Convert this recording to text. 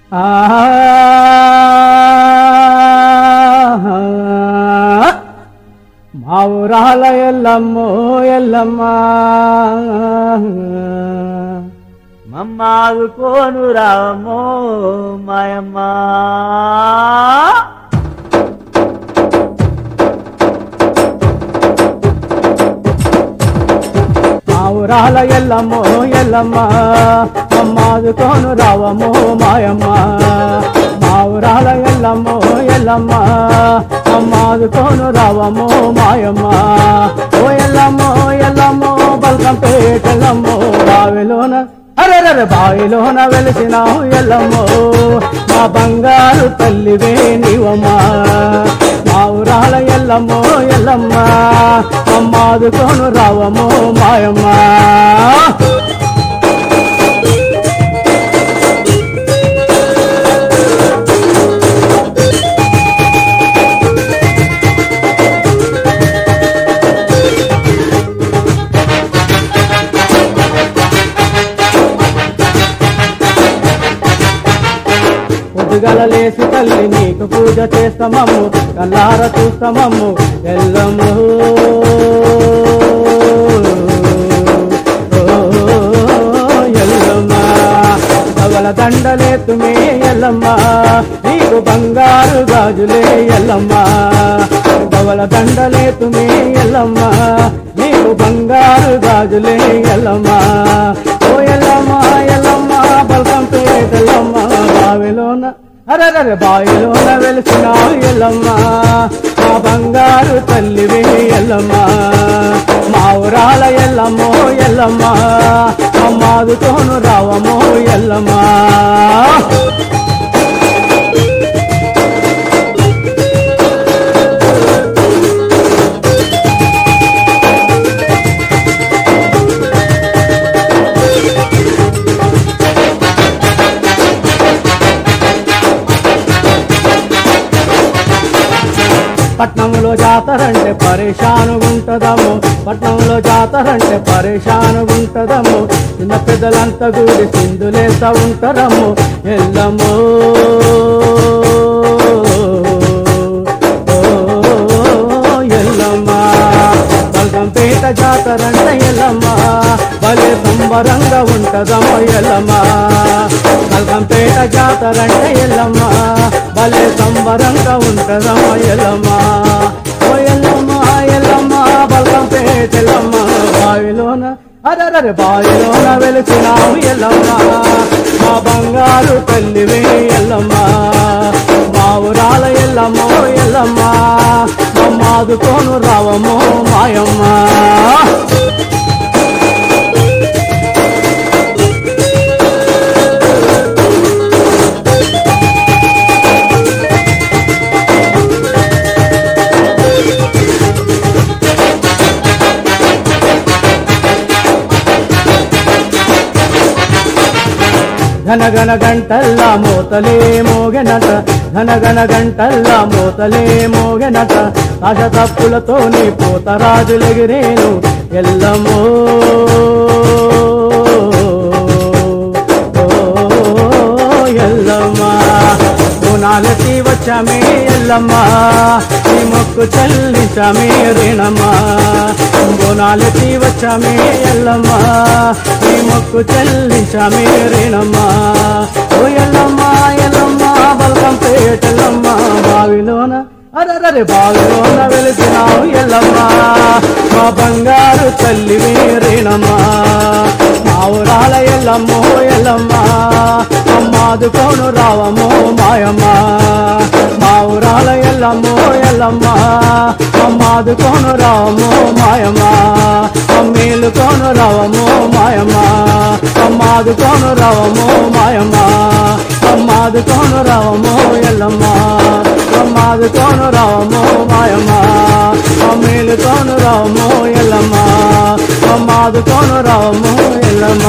మా ఊరాల ఎల్లమ్మో ఎల్లమ్మ మమ్మాదు కోను రామో మాయమ్మ మా ఊరాల ఎల్లమ్మో ఎల్లమ్మ అమ్మాదు కోను రావమ్మో మాయమ్మ మా ఊరాల ఎల్లమ్మో ఎల్లమ్మ అమ్మాదు కోను రావమ్మో మాయమ్మ ఓ ఎల్లమ్మో ఎల్లమ్మో బల్కం పేటెల్లమ్మో బావిలోన అరెరరె బావిలోన వెలిసినావు ఎల్లమ్మో మా బంగారు తల్లివే నీవమ్మా మా ఊరాల ఎల్లమ్మో ఎల్లమ్మ అమ్మాదు కోను రావమ్మో మాయమ్మ పొద్దుగల లేసి తల్లి నీకు పూజ చేస్తామమ్ము కల్లార చూస్తామమ్ము ఎల్లమ్ము ఓ, ఎల్లమ్మ పగల దండలేతుమే ఎల్లమ్మ నీకు బంగారు గాజులే ఎల్లమ్మ పగల దండలేతుమే ఎల్లమ్మ నీకు బంగారు గాజులే ఎల్లమ్మ ఓ ఎల్లమ్మ ఎల్లమ్మ బల్కం పేటెల్లమ్మ బావిలోన అరరర బావిలోన వెలిసిన ఎల్లమ్మ మా బంగారు తల్లివే ఎల్లమ్మ మా ఊరాల ఎల్లమ్మో ఎల్లమ్మ అమ్మాదుతోను రావమ్మో ఎల్లమ్మ పట్నంలో జాతరంటే పరేషానుగుంటదము పట్నంలో జాతరంటే పరేషానుగుంటదము చిన్న పెద్దలంతా కూడి సింధులేస్తా ఉంటారము ఎల్లమ్మో ఓ, ఎల్లమ్మ బల్గంపేట జాతరంటే ఎల్లమ్మ భలే సంబరంగా ఉంటదమ్మో ఎల్లమ్మ బల్గంపేట జాతరంటే ఎల్లమ్మ భలే సంబరంగా ఉంటదమ్మో ఎల్లమ్మ ఓ ఎల్లమ్మ ఎల్లమ్మ బల్గంపేట ఎల్లమ్మ బావిలోన అరరరి బావిలోన వెలిసినావు ఎల్లమ్మ మా బంగారు తల్లివే ఎల్లమ్మ మా ఊరాల ఎల్లమ్మో ఎల్లమ్మ మమ్మాదుకోను రావమ్మో మాయమ్మ ఘనగన గంటల్లా మోతలే మోగెనట ఘనగన గంటల్లా మోతలే మోగెనట ఆశ తప్పులతోని పోతరాజులెగిరేను ఎల్లమ్మో ఓ ఎల్లమ్మ గుణాలకి వచ్చామే ఎల్లమ్మ నీ మొక్కు చెల్లించామే రేణమ్మ గుణాలకి వచ్చామే ఎల్లమ్మ నీ మొక్కు చెల్లించామే రేణమ్మ ఓ ఎల్లమ్మ ఎల్లమ్మ బల్కం పేటెల్లమ్మ బావిలోన అరరరి బావిలోన వెలిసినావు ఎల్లమ్మ మా బంగారు తల్లివే రేణమ్మ మా ఊరాల ఎల్లమ్మో ఎల్లమ్మ అమ్మాదుకోను రావమ్మో మాయమ్మ మా ఊరాల ఎల్లమ్మో ఎల్లమ్మ అమ్మాదుకోను రావమ్మో మాయమ్మ అమ్మేలుకోను రావమ్మో మాయమ్మ అమ్మాదుకోను రావమ్మో మాయమ్మ అమ్మాదుకోను రావమ్మో ఎల్లమ్మ అమ్మాదుకోను రావమ్మో మాయమ్మ అమ్మేలుకోను రావమ్మో ఎల్లమ్మ అమ్మాదుకోను రావమ్మో ఎల్లమ్మ